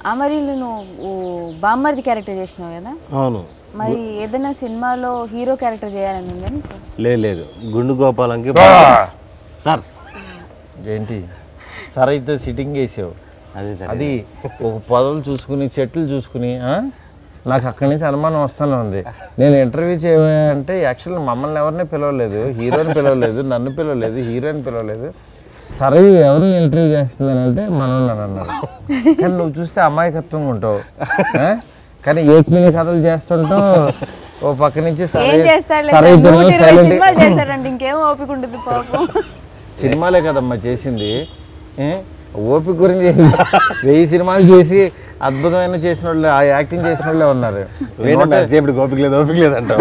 ఆ మరి నువ్వు బామ్మర్ది క్యారెక్టర్ చేసినావు కదా అవును మరి ఏదైనా సినిమాలో హీరో క్యారెక్టర్ చేయాలని ఉందా నీకు? లేదు లేదు గుండు గోపాలంకి సార్ ఏంటి సరే అయితే సిట్టింగ్ వేసావు అదే సార్ అది ఒక పొదలు చూసుకుని చెట్లు చూసుకుని ఆ? నాకు అక్కడి నుంచి అనుమానం వస్తూనే ఉంది నేను ఇంటర్వ్యూ చేయాలంటే యాక్చువల్లీ మమ్మల్ని ఎవరిని పిలవలేదు హీరోని పిలవలేదు నన్ను పిలవలేదు హీరోని పిలవలేదు సరే ఎవరిని ఇంటర్వ్యూ చేస్తుందని అంటే మనం నన్ను అన్నారు కానీ నువ్వు చూస్తే అమాయకత్వంగా ఉంటావు ఆ? కానీ ఏక్మిని కథలు చేస్తుంటావు ఓ పక్క నుంచి సరే ఏం చేస్తాడులే సరే సార్? ఇద్దరు నూట ఇరవై సైలెంట్ సినిమాలు చేశాడంటే ఇంకేం ఓపిక ఉంటుంది పాపం సినిమాలే కదమ్మా చేసింది ఏ? ఓపిక గురించి వెయ్యి సినిమాలు చేసి అద్భుతమైన చేసిన వాళ్ళు ఆ యాక్టింగ్ చేసిన వాళ్ళే ఉన్నారు ఇప్పుడు గోపిక లేదు ఓపిక లేదు అంటావు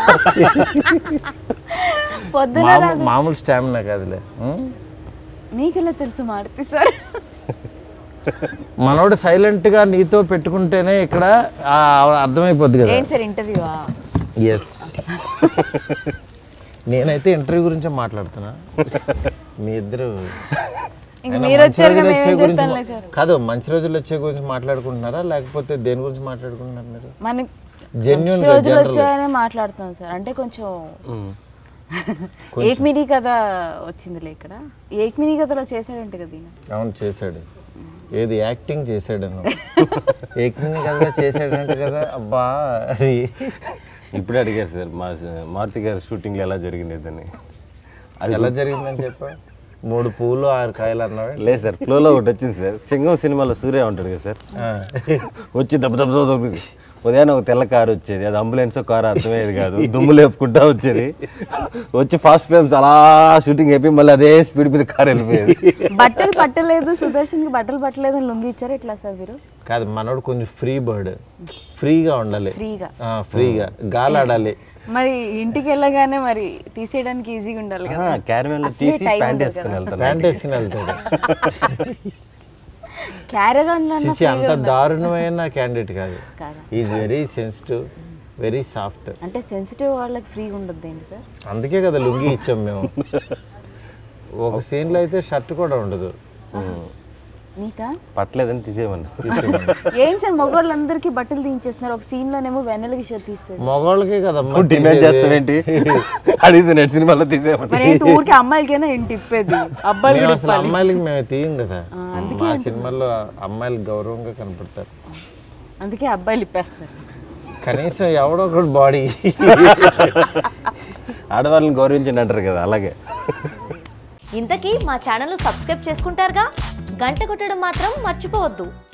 పొద్దున మామూలు మామూలు స్టామినా కాదులే ఉం? నీకెలా తెలుసు మారుతి సార్ మనోడు సైలెంట్ గా నీతో పెట్టుకుంటేనే ఇక్కడ ఆ అర్థమైపోద్ది కదా ఏంటి సార్ ఇంటర్వ్యూవా ఎస్ నేనైతే ఇంటర్వ్యూ గురించే మాట్లాడుతున్నా మీ ఇద్దరు ఇంక అయినా మీరు మంచి వచ్చారు రోజులు మేము వచ్చే ఏం గురించి చేస్తాంలే మా- సార్ కాదు మంచి రోజులు వచ్చే గురించి మాట్లాడుకుంటున్నారా లేకపోతే దేని గురించి మాట్లాడుకుంటున్నారు మీరు మనకి Genuine మంచి గా, రోజులు general గా. వచ్చాయనే మాట్లాడుతున్నాం సార్ అంటే కొంచెం ఏక్మినీ కథ వచ్చిందిలే ఇక్కడ ఏక్మినీ కథలో చేశాడంటే కదా ఈయన. అవును చేశాడు ఏది యాక్టింగ్ చేశాడు యాక్టింగ్ కదా చేశాడంట కదా అబ్బా అది ఇప్పుడే అడిగారు సార్ మా మారుతి గారి షూటింగ్లో ఎలా జరిగింది దాన్ని అది ఎలా జరిగిందని చెప్పా మూడు పూలు ఆరు కాయలు అన్నాడు లేదు సార్ ఫ్లోలో ఒకటి వచ్చింది సార్ సింగం సినిమాలో సూర్య ఉంటాడు కదా సార్ వచ్చి దెబ్బ దెబ్బ దెబ్బ దెబ్బ ఉదయాన్నే ఒక తెల్ల కారు వచ్చేది అది అంబులెన్స్ కారు అర్థమయ్యేది కాదు దుమ్ము లేపుకుంటా వచ్చేది వచ్చి ఫాస్ట్ ఫ్రేమ్స్ అలా షూటింగ్ అయిపోయి మళ్ళీ అదే స్పీడ్ మీద కారు వెళ్ళిపోయేది బట్టలు పట్టలేదు సుదర్శన్కి బట్టలు పట్టలేదు అని లొంగి ఇచ్చారు ఎట్లా సార్ మీరు కాదు మనోడు కొంచెం ఫ్రీ బర్డ్ ఫ్రీగా ఉండాలి ఫ్రీగా ఆ, ఫ్రీగా గాలి ఆడాలి మరి ఇంటికి వెళ్ళగానే మరి తీసేయడానికి ఈజీగా ఉండాలి కదా క్యారమెన్లో అసలే తీసి time ప్యాంట్ ఉండదు వేసుకుని కదా. వెళ్తాను ప్యాంట్ వేసుకుని వెళ్తాడు క్యారగాన్ చిచి అంత దారుణమైన క్యాండిడేట్ కాదు కాదా is very sensitive very soft అంటే సెన్సిటివ్ వాళ్ళకి ఫ్రీగా ఉండదు ఏంటి సార్ అందుకే కదా లుంగి ఇచ్చాం మేము ఒక సీన్లో అయితే షర్ట్ కూడా ఉండదు నీకా పట్టలేదని తీసేయమన్నా ఏం సార్ మగవాళ్ళందరికీ బట్టలు తీయించేస్తున్నారు ఒక సీన్ లోనేమో వెన్నెలకి షర్ట్ తీస్తారు మగవాళ్ళకే కదమ్మా డిమాండ్ తీసేది. చేస్తావేంటి అడిగితే నెట్ సినిమాలో తీసేయమన్నా మరి ఏంటి ఊరికి అమ్మాయిలకైనా ఏంటి ఇప్పేది అబ్బాయిలు మేము కూడా అసలు ఇప్పాలి అమ్మాయిలకి మేము తీయం కదా మా సినిమాల్లో అమ్మాయిలు గౌరవంగా కనపడతారు అందుకే అబ్బాయిలు ఇప్పేస్తారు కనీసం ఎవడో ఒకటి బాడీ ఆడవాళ్ళని గౌరవించండి అంటారు కదా అలాగే ఇంతకీ మా ఛానల్ సబ్స్క్రైబ్ చేసుకుంటారుగా గంట కొట్టడం మాత్రం మర్చిపోవద్దు